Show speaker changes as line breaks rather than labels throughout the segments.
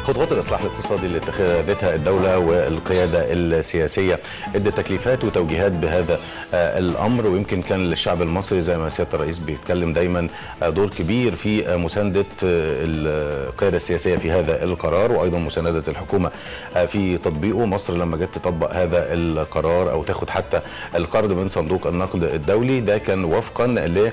خطوات الاصلاح الاقتصادي اللي اتخذتها الدوله والقياده السياسيه ادت تكليفات وتوجيهات بهذا آه، الامر ويمكن كان للشعب المصري زي ما سياده الرئيس بيتكلم دايما آه، دور كبير في آه، مسانده آه، القياده السياسيه في هذا القرار وايضا مسانده الحكومه آه، في تطبيقه مصر لما جت تطبق هذا القرار او تاخد حتى القرض من صندوق النقد الدولي ده كان وفقا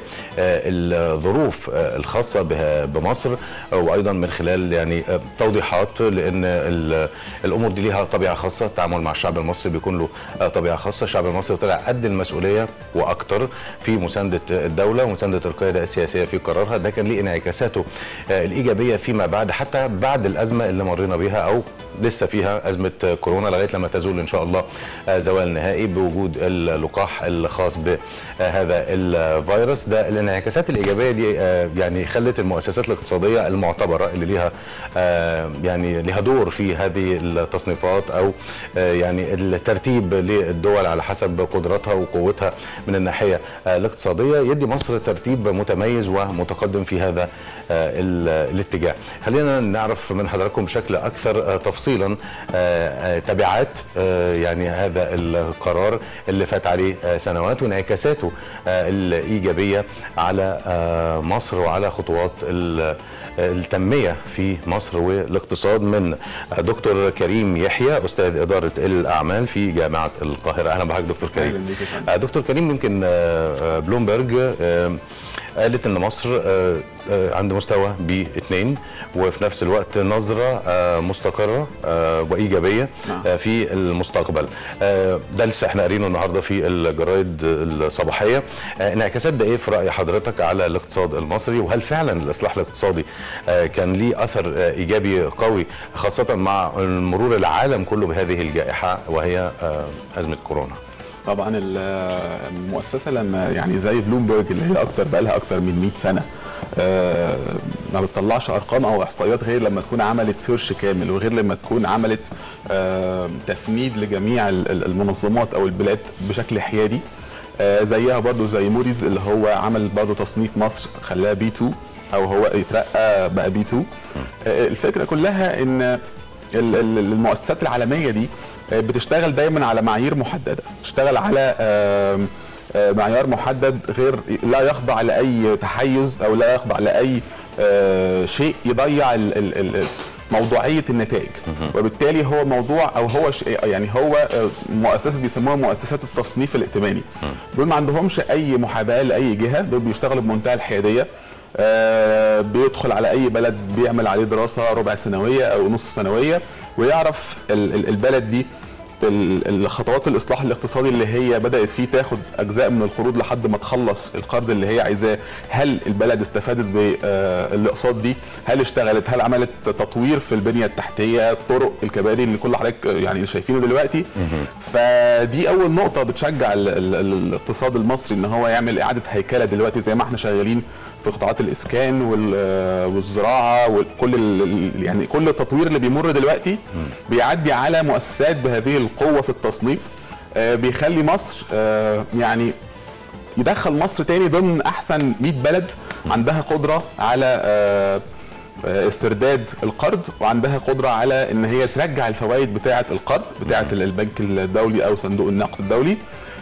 للظروف الخاصه بها- بمصر وايضا من خلال يعني آه، توضيحات لان ال- الامور دي ليها طبيعه خاصه التعامل مع الشعب المصري بيكون له آه، طبيعه خاصه الشعب المصري طلع قد المسؤوليه واكتر في مسانده الدوله ومسانده القياده السياسيه في قرارها ده كان ليه انعكاساته آه، الايجابيه فيما بعد حتى بعد الازمه اللي مرينا بيها او لسه فيها ازمه كورونا لغايه لما تزول ان شاء الله آه، زوال نهائي بوجود اللقاح الخاص بهذا الفيروس ده الانعكاسات الايجابيه دي آه، يعني خلت المؤسسات الاقتصاديه المعتبره اللي ليها آه، يعني ليها دور في هذه التصنيفات او آه، يعني الترتيب للدول على حسب قدراتها وقوتها من الناحيه آه، الاقتصاديه يدي مصر ترتيب متميز ومتقدم في هذا آه، ال- الاتجاه خلينا نعرف من حضراتكم بشكل اكثر آه، تفصيلا آه، آه، تبعات آه، يعني هذا القرار اللي فات عليه آه، سنوات وانعكاساته آه، الايجابيه على آه، مصر وعلى خطوات ال- التنميه في مصر والاقتصاد من دكتور كريم يحيى استاذ اداره الاعمال في جامعه القاهره اهلا بحضرتك دكتور كريم
أهلاً بيك يا فندم.
آه، دكتور كريم يمكن آه، آه، بلومبرج آه، قالت ان مصر آه، آه، عند مستوى بي 2 وفي نفس الوقت نظره آه، مستقره آه، وايجابيه
نعم.
آه، في المستقبل آه، ده لسه احنا قارينه النهارده في الجرايد الصباحيه آه، انعكاسات ده ايه في راي حضرتك على الاقتصاد المصري وهل فعلا الاصلاح الاقتصادي آه، كان ليه اثر آه، ايجابي قوي خاصه مع مرور العالم كله بهذه الجائحه وهي آه، ازمه كورونا
طبعا ال- المؤسسه لما يعني زي بلومبرج اللي هي اكتر بقى لها اكتر من 100 سنه آه، ما بتطلعش ارقام او احصائيات غير لما تكون عملت سيرش كامل وغير لما تكون عملت آه، تفنيد لجميع ال- ال- المنظمات او البلاد بشكل حيادي آه، زيها برضو زي موديز اللي هو عمل برضو تصنيف مصر خلاها بي 2 او هو يترقى بقى بي 2 آه، الفكره كلها ان ال- ال- المؤسسات العالميه دي آه، بتشتغل دايما على معايير محدده بتشتغل على آم، آه، معيار محدد غير لا يخضع لاي تحيز او لا يخضع لاي آه، شيء يضيع ال- ال- ال- موضوعيه النتائج وبالتالي هو موضوع او هو ش- يعني هو آه، مؤسسه بيسموها مؤسسات التصنيف الائتماني دول ما عندهمش اي محاباه لاي جهه دول بيشتغلوا بمنتهى الحياديه آه، بيدخل على اي بلد بيعمل عليه دراسه ربع سنويه او نص سنويه ويعرف ال- ال- البلد دي ال- الخطوات الاصلاح الاقتصادي اللي هي بدات فيه تاخد اجزاء من القروض لحد ما تخلص القرض اللي هي عايزاه هل البلد استفادت بالاقساط دي هل اشتغلت هل عملت تطوير في البنيه التحتيه الطرق الكباري اللي كل حضرتك يعني شايفينه دلوقتي فدي اول نقطه بتشجع ال- ال- ال- الاقتصاد المصري ان هو يعمل اعاده هيكله دلوقتي زي ما احنا شغالين في قطاعات الاسكان وال- والزراعه وكل ال- ال- يعني كل التطوير اللي بيمر دلوقتي بيعدي على مؤسسات بهذه القوه في التصنيف آه، بيخلي مصر آه، يعني يدخل مصر تاني ضمن احسن 100 بلد عندها قدره على آه، آه، استرداد القرض وعندها قدره على ان هي ترجع الفوائد بتاعه القرض بتاعه البنك الدولي او صندوق النقد الدولي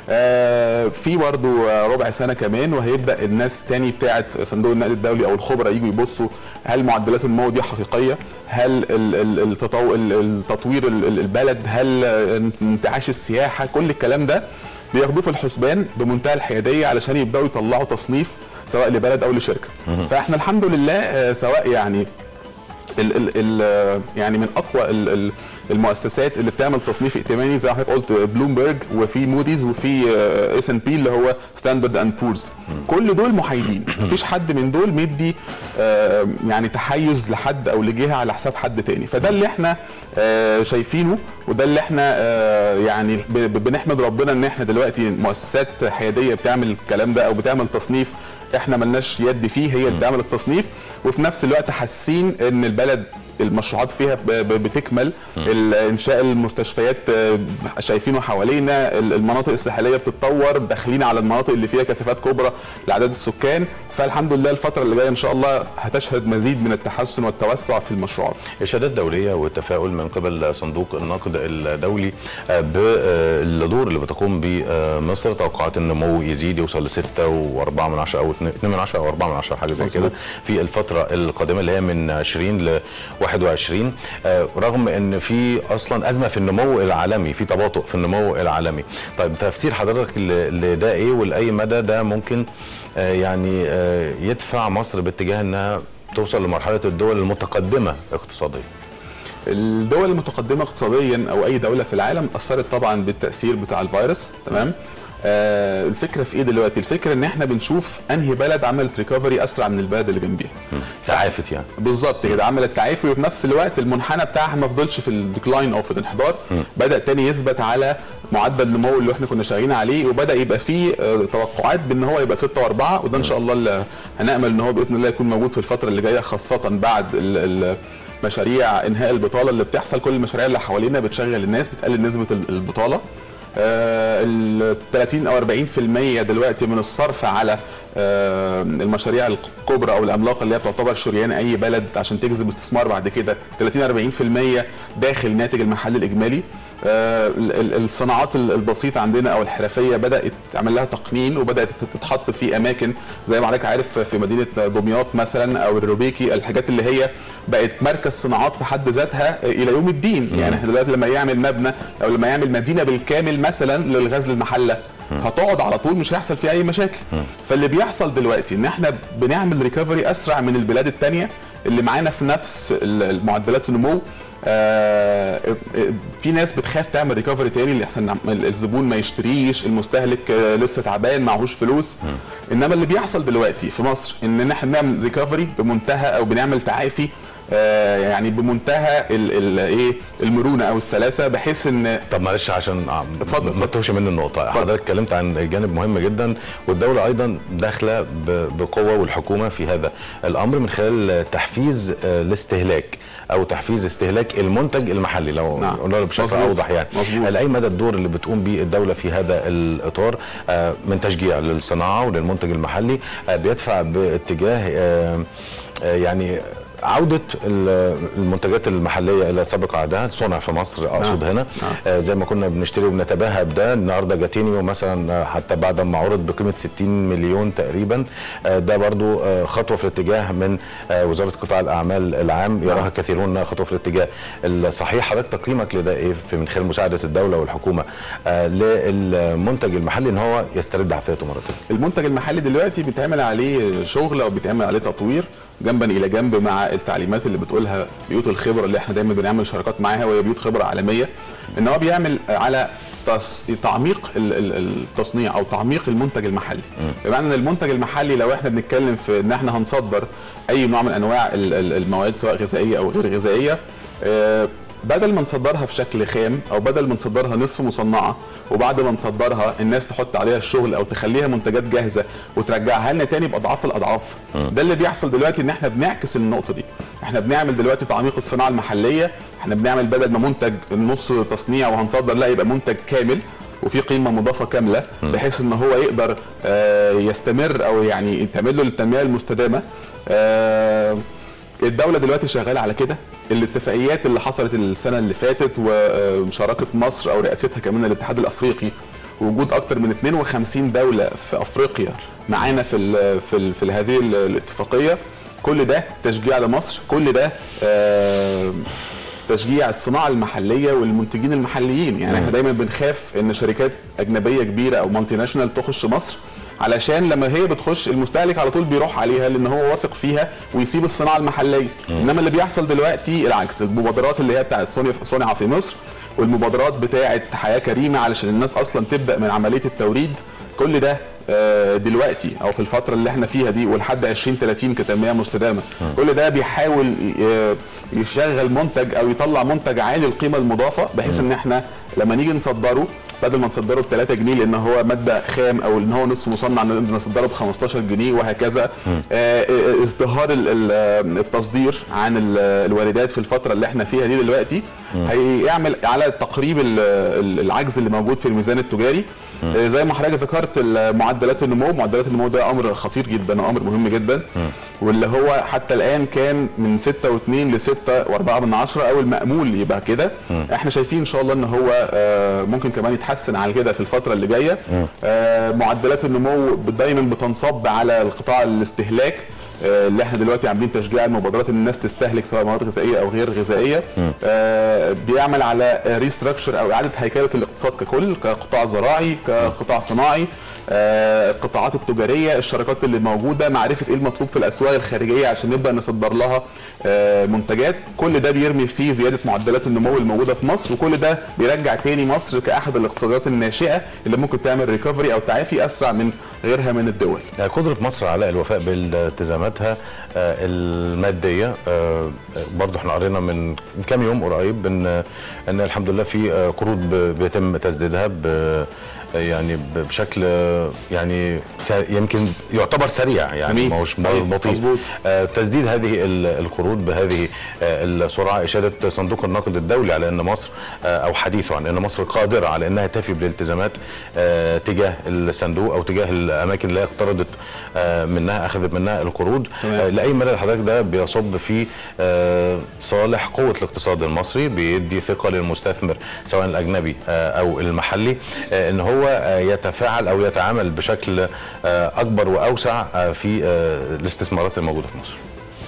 آه، في برضو آه، ربع سنه كمان وهيبدا الناس تاني بتاعه صندوق النقد الدولي او الخبراء يجوا يبصوا هل معدلات النمو دي حقيقيه هل ال- ال- التطو- ال- التطوير ال- ال- البلد هل آه، انتعاش السياحه كل الكلام ده بياخدوه في الحسبان بمنتهى الحياديه علشان يبداوا يطلعوا تصنيف سواء لبلد او لشركه فاحنا الحمد لله آه، سواء يعني ال ال ال يعني من اقوى ال ال المؤسسات اللي بتعمل تصنيف ائتماني زي ما حضرتك قلت بلومبرج وفي موديز وفي اس ان بي اللي هو ستاندرد اند بورز كل دول محايدين مفيش حد من دول مدي آه، يعني تحيز لحد او لجهه على حساب حد تاني فده اللي احنا آه، شايفينه وده اللي احنا آه، يعني ب- ب- بنحمد ربنا ان احنا دلوقتي مؤسسات حياديه بتعمل الكلام ده او بتعمل تصنيف احنا ملناش يد فيه هي اللي بتعمل التصنيف وفي نفس الوقت حاسين ان البلد المشروعات فيها ب- ب- بتكمل ال- انشاء المستشفيات آه، شايفينه حوالينا ال- المناطق الساحليه بتتطور داخلين على المناطق اللي فيها كثافات كبرى لعدد السكان فالحمد لله الفتره اللي جايه ان شاء الله هتشهد مزيد من التحسن والتوسع في المشروعات
ارشادات دوليه والتفاؤل من قبل صندوق النقد الدولي آه، بالدور اللي بتقوم به آه، مصر توقعات النمو يزيد يوصل ل 6 و4 من 10 او 2 من 10 او 4 من 10 حاجه زي
مظبوط.
كده في الفتره القادمه اللي هي من 20 ل 21 آه، رغم ان في اصلا ازمه في النمو العالمي في تباطؤ في النمو العالمي طيب تفسير حضرتك ل- لده ايه ولاي مدى ده ممكن آه، يعني آه، يدفع مصر باتجاه انها توصل لمرحله الدول المتقدمه اقتصاديا
الدول المتقدمه اقتصاديا او اي دوله في العالم اثرت طبعا بالتاثير بتاع الفيروس تمام آه الفكره في ايه دلوقتي الفكره ان احنا بنشوف انهي بلد عملت ريكفري اسرع من البلد اللي جنبيها
تعافت يعني
بالظبط كده عملت تعافي وفي نفس الوقت المنحنى بتاعها ما فضلش في الديكلاين او في الانحدار بدا تاني يثبت على معدل النمو اللي احنا كنا شغالين عليه وبدا يبقى فيه آه، توقعات بان هو يبقى 6 و4 وده ان شاء الله اللي هنامل ان هو باذن الله يكون موجود في الفتره اللي جايه خاصه بعد ال ال مشاريع انهاء البطاله اللي بتحصل كل المشاريع اللي حوالينا بتشغل الناس بتقلل نسبه ال- البطاله ال 30 او 40% دلوقتي من الصرف على آه، المشاريع الكبرى او العملاقه اللي هي بتعتبر شريان اي بلد عشان تجذب استثمار بعد كده 30 40% داخل الناتج المحلي الاجمالي آه، ال- ال- الصناعات ال- البسيطه عندنا او الحرفيه بدات تعمل لها تقنين وبدات تتحط في اماكن زي ما حضرتك عارف في مدينه دمياط مثلا او الروبيكي الحاجات اللي هي بقت مركز صناعات في حد ذاتها الى يوم الدين يعني احنا دلوقتي لما يعمل مبنى او لما يعمل مدينه بالكامل مثلا للغزل المحله هتقعد على طول مش هيحصل فيها اي مشاكل فاللي بيحصل دلوقتي ان احنا بنعمل ريكفري اسرع من البلاد التانية اللي معانا في نفس ال- المعدلات النمو آه، في ناس بتخاف تعمل ريكفري تاني لحسن الزبون ما يشتريش المستهلك آه، لسه تعبان معهوش فلوس انما اللي بيحصل دلوقتي في مصر ان احنا بنعمل ريكفري بمنتهى او بنعمل تعافي آه، يعني بمنتهى ال- ال- ايه المرونه او السلاسه بحيث ان
طب معلش عشان آه،
اتفضل.
ما تتوهش مني النقطه حضرتك اتكلمت عن جانب مهم جدا والدوله ايضا داخله ب- بقوه والحكومه في هذا الامر من خلال تحفيز آه، الاستهلاك او تحفيز استهلاك المنتج المحلي لو
نعم.
قلنا بشكل
مظبوط.
اوضح يعني
مظبوط.
لاي مدى الدور اللي بتقوم به الدوله في هذا الاطار آه، من تشجيع للصناعه وللمنتج المحلي آه، بيدفع باتجاه آه، آه، يعني عودة ال- المنتجات المحلية إلى سابق عهدها صنع في مصر أقصد
نعم.
هنا
نعم.
آه، زي ما كنا بنشتري وبنتباهى بده النهارده جاتينيو مثلا آه، حتى بعد ما عرض بقيمه 60 مليون تقريبا آه، ده برضو آه، خطوه في الاتجاه من آه، وزاره قطاع الاعمال العام يراها كثيرون انها خطوه في الاتجاه الصحيح حضرتك تقييمك لده ايه في من خلال مساعده الدوله والحكومه آه، للمنتج المحلي ان هو يسترد عافيته مره ثانيه
المنتج المحلي دلوقتي بيتعمل عليه شغل او بيتعمل عليه تطوير جنبا الى جنب مع التعليمات اللي بتقولها بيوت الخبره اللي احنا دايما بنعمل شراكات معاها وهي بيوت خبره عالميه ان هو بيعمل على تص- تعميق ال- ال- التصنيع او تعميق المنتج المحلي بمعنى ان المنتج المحلي لو احنا بنتكلم في ان احنا هنصدر اي نوع من انواع ال- ال- المواد سواء غذائيه او غير غذائيه آه، بدل ما نصدرها في شكل خام او بدل ما نصدرها نصف مصنعه وبعد ما نصدرها الناس تحط عليها الشغل او تخليها منتجات جاهزه وترجعها لنا تاني باضعاف الاضعاف ده اللي بيحصل دلوقتي ان احنا بنعكس النقطه دي احنا بنعمل دلوقتي تعميق الصناعه المحليه احنا بنعمل بدل ما منتج نص تصنيع وهنصدر لا يبقى منتج كامل وفي قيمه مضافه كامله بحيث ان هو يقدر آه، يستمر او يعني تعمل له التنميه المستدامه آه، الدولة دلوقتي شغالة على كده الاتفاقيات اللي حصلت السنة اللي فاتت ومشاركة مصر أو رئاستها كمان الاتحاد الأفريقي وجود أكتر من 52 دولة في أفريقيا معانا في ال في, ال في هذه ال- الاتفاقية كل ده تشجيع لمصر كل ده آه، تشجيع الصناعه المحليه والمنتجين المحليين يعني احنا دايما بنخاف ان شركات اجنبيه كبيره او مالتي ناشونال تخش مصر علشان لما هي بتخش المستهلك على طول بيروح عليها لان هو واثق فيها ويسيب الصناعه المحليه انما اللي بيحصل دلوقتي العكس المبادرات اللي هي بتاعت صنع صنع في مصر والمبادرات بتاعت حياه كريمه علشان الناس اصلا تبدا من عمليه التوريد كل ده آه، دلوقتي او في الفتره اللي احنا فيها دي ولحد 2030 كتنميه مستدامه كل ده بيحاول ي- يشغل منتج او يطلع منتج عالي القيمه المضافه بحيث ان احنا لما نيجي نصدره بدل ما نصدره ب 3 جنيه لان هو ماده خام او ان هو نصف مصنع نقدر نصدره ب 15 جنيه وهكذا آه، آه، ازدهار ال- ال- آه، التصدير عن ال- الواردات في الفتره اللي احنا فيها دي دلوقتي هيعمل على تقريب ال- ال- العجز اللي موجود في الميزان التجاري آه، زي ما حضرتك ذكرت معدلات النمو معدلات النمو ده امر خطير جدا وامر مهم جدا واللي هو حتى الان كان من 6 و2 ل 6 و4 من عشرة او المأمول يبقى كده احنا شايفين ان شاء الله ان هو آه، ممكن كمان يتحسن على كده في الفتره اللي جايه آه، معدلات النمو دايما بتنصب على القطاع الاستهلاك آه، اللي احنا دلوقتي عاملين تشجيع المبادرات ان الناس تستهلك سواء مواد غذائيه او غير غذائيه آه، بيعمل على ريستراكشر او اعاده هيكله الاقتصاد ككل كقطاع زراعي كقطاع صناعي آه، القطاعات التجاريه الشركات اللي موجوده معرفه ايه المطلوب في الاسواق الخارجيه عشان نبدا نصدر لها آه، منتجات كل ده بيرمي في زياده معدلات النمو الموجوده في مصر وكل ده بيرجع تاني مصر كاحد الاقتصادات الناشئه اللي ممكن تعمل ريكفري او تعافي اسرع من غيرها من الدول
قدرة مصر على الوفاء بالتزاماتها آه، المادية آه، برضو احنا قرينا من كام يوم قريب ان ان الحمد لله في آه، قروض ب- بيتم تسديدها ب- يعني ب- بشكل آه، يعني سا- يمكن يعتبر سريع يعني
جميل.
ما هوش
صحيح.
بطيء
مظبوط.
آه، تسديد هذه ال- القروض بهذه آه، السرعه اشاده صندوق النقد الدولي على ان مصر آه، او حديثه عن ان مصر قادره على انها تفي بالالتزامات آه، تجاه الصندوق او تجاه الاماكن اللي هي اقترضت آه، منها اخذت منها القروض
تمام.
آه، لاي مدى حضرتك ده بيصب في آه، صالح قوه الاقتصاد المصري بيدي ثقه للمستثمر سواء الاجنبي آه، او المحلي آه، ان هو آه، يتفاعل او يتعامل بشكل آه، اكبر واوسع آه، في آه، الاستثمارات الموجوده في مصر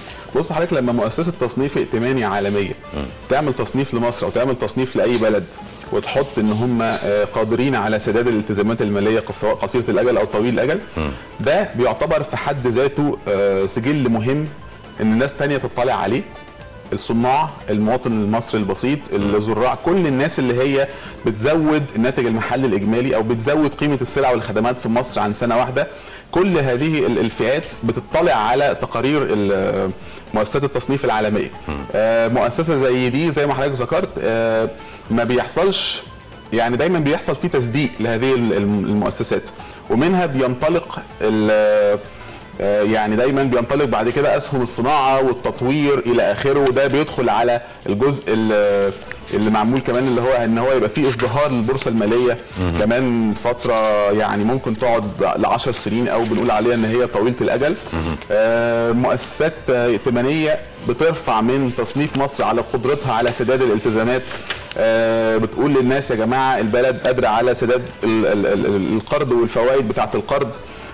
بص حضرتك لما مؤسسه تصنيف ائتماني عالميه تعمل تصنيف لمصر او تعمل تصنيف لاي بلد وتحط ان هم آه، قادرين على سداد الالتزامات الماليه سواء قصيره الاجل او طويل الاجل ده بيعتبر في حد ذاته آه، سجل مهم ان الناس تانية تطلع عليه الصناع المواطن المصري البسيط الزراع كل الناس اللي هي بتزود الناتج المحلي الاجمالي او بتزود قيمه السلع والخدمات في مصر عن سنه واحده كل هذه ال- الفئات بتطلع على تقارير ال- مؤسسات التصنيف العالميه آه، مؤسسه زي دي زي ما حضرتك ذكرت آه، ما بيحصلش يعني دايما بيحصل في تصديق لهذه ال- الم- المؤسسات ومنها بينطلق ال- آه، يعني دايما بينطلق بعد كده اسهم الصناعه والتطوير الى اخره وده بيدخل على الجزء ال- اللي معمول كمان اللي هو ان هو يبقى فيه ازدهار للبورصه الماليه كمان فتره يعني ممكن تقعد ل 10 سنين او بنقول عليها ان هي طويله الاجل آه، مؤسسات آه، ائتمانيه بترفع من تصنيف مصر على قدرتها على سداد الالتزامات آه، بتقول للناس يا جماعه البلد قادره على سداد ال- ال- ال- القرض والفوائد بتاعه القرض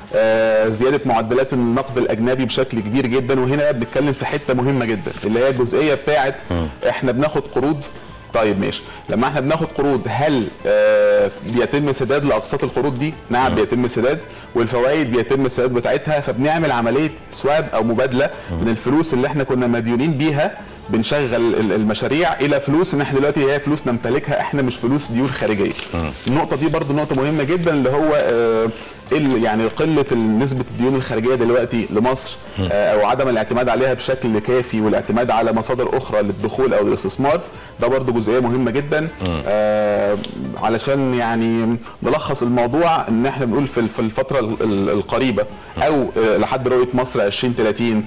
آه، زياده معدلات النقد الاجنبي بشكل كبير جدا وهنا بنتكلم في حته مهمه جدا اللي هي الجزئيه بتاعه احنا بناخد قروض طيب ماشي لما احنا بناخد قروض هل آه، بيتم سداد لاقساط القروض دي نعم بيتم السداد والفوائد بيتم السداد بتاعتها فبنعمل عمليه سواب او مبادله من الفلوس اللي احنا كنا مديونين بيها بنشغل ال- المشاريع الى فلوس ان احنا دلوقتي هي فلوس نمتلكها احنا مش فلوس ديون خارجيه النقطه دي برضو نقطه مهمه جدا اللي هو آه، ال- يعني قله ال- نسبه الديون الخارجيه دلوقتي لمصر آه، او عدم الاعتماد عليها بشكل كافي والاعتماد على مصادر اخرى للدخول او الاستثمار ده برضو جزئيه مهمه جدا آه، علشان يعني نلخص الموضوع ان احنا بنقول في في الفتره ال- ال- القريبه او آه، لحد رؤيه مصر 2030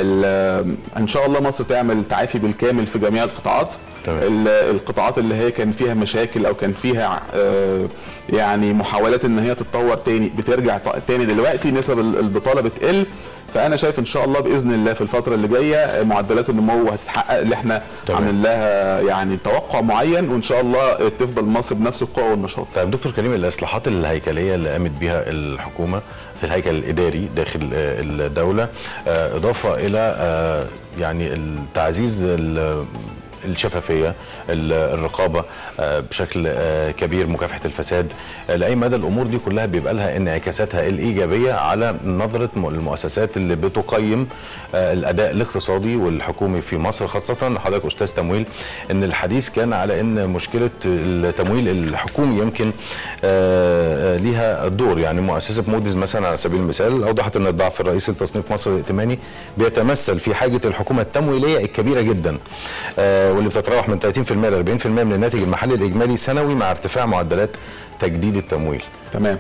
ال- ان شاء الله مصر تعمل تعافي بالكامل في جميع القطاعات
تمام.
ال- القطاعات اللي هي كان فيها مشاكل او كان فيها آه، يعني محاولات ان هي تتطور تاني بترجع ط- تاني دلوقتي نسب ال- البطاله بتقل فانا شايف ان شاء الله باذن الله في الفتره اللي جايه آه، معدلات النمو هتتحقق اللي احنا
تمام.
عاملين لها يعني توقع معين وان شاء الله تفضل مصر بنفس القوه والنشاط
طيب دكتور كريم الاصلاحات الهيكليه اللي قامت بها الحكومه في الهيكل الاداري داخل آه، الدوله آه، اضافه الى آه، يعني التعزيز ال- الشفافيه ال- الرقابه آه، بشكل آه، كبير مكافحه الفساد آه، لاي مدى الامور دي كلها بيبقى لها انعكاساتها الايجابيه على نظره م- المؤسسات اللي بتقيم آه، الاداء الاقتصادي والحكومي في مصر خاصه حضرتك استاذ تمويل ان الحديث كان على ان مشكله التمويل الحكومي يمكن آه، آه، ليها دور يعني مؤسسه موديز مثلا على سبيل المثال اوضحت ان الضعف الرئيسي لتصنيف مصر الائتماني بيتمثل في حاجه الحكومه التمويليه الكبيره جدا آه، واللي بتتراوح من 30% ل 40% من الناتج المحلي الاجمالي سنوي مع ارتفاع معدلات تجديد التمويل
تمام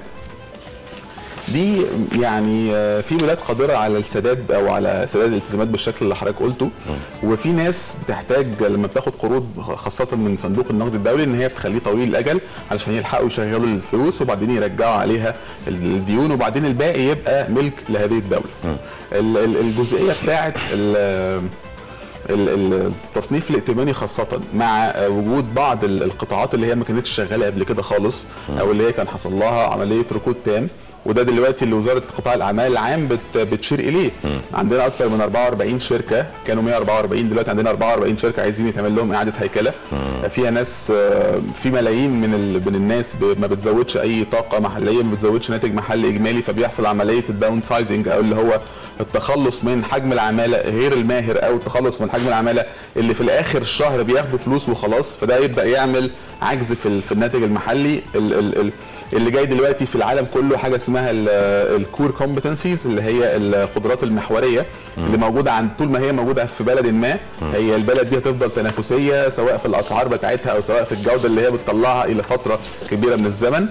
دي يعني آه، في بلاد قادره على السداد او على سداد الالتزامات بالشكل اللي حضرتك قلته وفي ناس بتحتاج لما بتاخد قروض خاصه من صندوق النقد الدولي ان هي بتخليه طويل الاجل علشان يلحقوا يشغلوا الفلوس وبعدين يرجعوا عليها الديون وبعدين الباقي يبقى ملك لهذه الدوله ال- ال- الجزئيه بتاعت ال- ال- ال- التصنيف الائتماني خاصة مع آه، وجود بعض ال- القطاعات اللي هي ما كانتش شغالة قبل كده خالص أو اللي هي كان حصل لها عملية ركود تام وده دلوقتي اللي وزارة قطاع الأعمال العام بت بتشير إليه عندنا أكتر من 44 شركة كانوا 144 دلوقتي عندنا 44 شركة عايزين يتعمل لهم إعادة هيكلة فيها ناس آه، في ملايين من ال- من الناس ب- ما بتزودش أي طاقة محلية ما بتزودش ناتج محلي إجمالي فبيحصل عملية الداون سايزنج أو اللي هو التخلص من حجم العماله غير الماهر او التخلص من حجم العماله اللي في الاخر الشهر بياخدوا فلوس وخلاص فده يبدا يعمل عجز في ال- في الناتج المحلي ال- ال- ال- اللي جاي دلوقتي في العالم كله حاجه اسمها الكور كومبتنسيز اللي هي القدرات المحوريه اللي موجوده عند طول ما هي موجوده في بلد ما هي البلد دي هتفضل تنافسيه سواء في الاسعار بتاعتها او سواء في الجوده اللي هي بتطلعها الى فتره كبيره من الزمن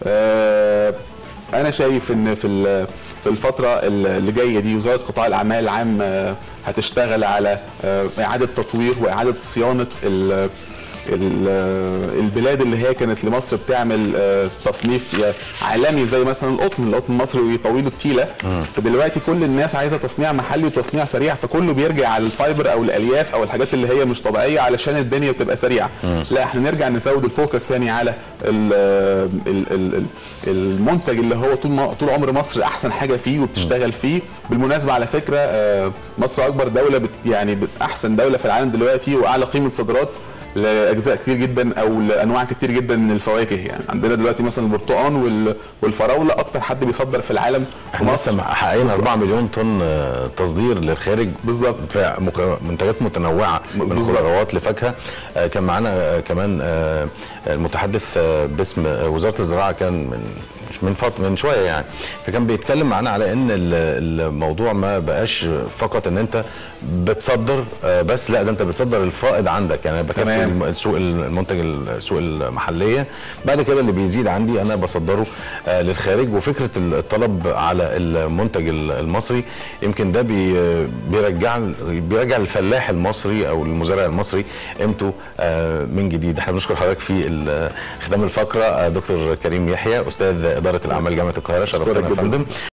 آه انا شايف ان في ال- في الفتره اللي جايه دي وزاره قطاع الاعمال العام آه، هتشتغل على آه، اعاده تطوير واعاده صيانه ال- ال- البلاد اللي هي كانت لمصر بتعمل آه، تصنيف يا عالمي زي مثلا القطن القطن المصري طويل التيله فدلوقتي كل الناس عايزه تصنيع محلي وتصنيع سريع فكله بيرجع على الفايبر او الالياف او الحاجات اللي هي مش طبيعيه علشان الدنيا بتبقى سريعه لا احنا نرجع نزود الفوكس تاني على ال ال ال ال المنتج اللي هو طول ما- طول عمر مصر احسن حاجه فيه وبتشتغل فيه بالمناسبه على فكره آه، مصر اكبر دوله بت يعني بت- احسن دوله في العالم دلوقتي واعلى قيمه صادرات لاجزاء كتير جدا او لانواع كتير جدا من الفواكه يعني عندنا دلوقتي مثلا البرتقال وال- والفراوله اكتر حد بيصدر في العالم
احنا لسه محققين 4 مليون طن آه، تصدير للخارج
بالظبط.
في مك- منتجات متنوعه من
بالظبط.
خضروات لفاكهه آه، كان معانا آه، كمان آه، المتحدث آه، باسم آه، وزاره الزراعه كان من مش من فتره من شويه يعني فكان بيتكلم معانا على ان ال- الموضوع ما بقاش فقط ان انت بتصدر آه، بس لا ده انت بتصدر الفائض عندك يعني بكفي
تمام.
الم- السوق المنتج السوق المحليه بعد كده اللي بيزيد عندي انا بصدره آه، للخارج وفكره الطلب على المنتج المصري يمكن ده بي- بيرجع بيرجع الفلاح المصري او المزارع المصري قيمته آه، من جديد احنا بنشكر حضرتك في ال- ختام الفقره آه، دكتور كريم يحيى استاذ اداره الاعمال جامعه القاهره شرفتنا يا
جداً.
فندم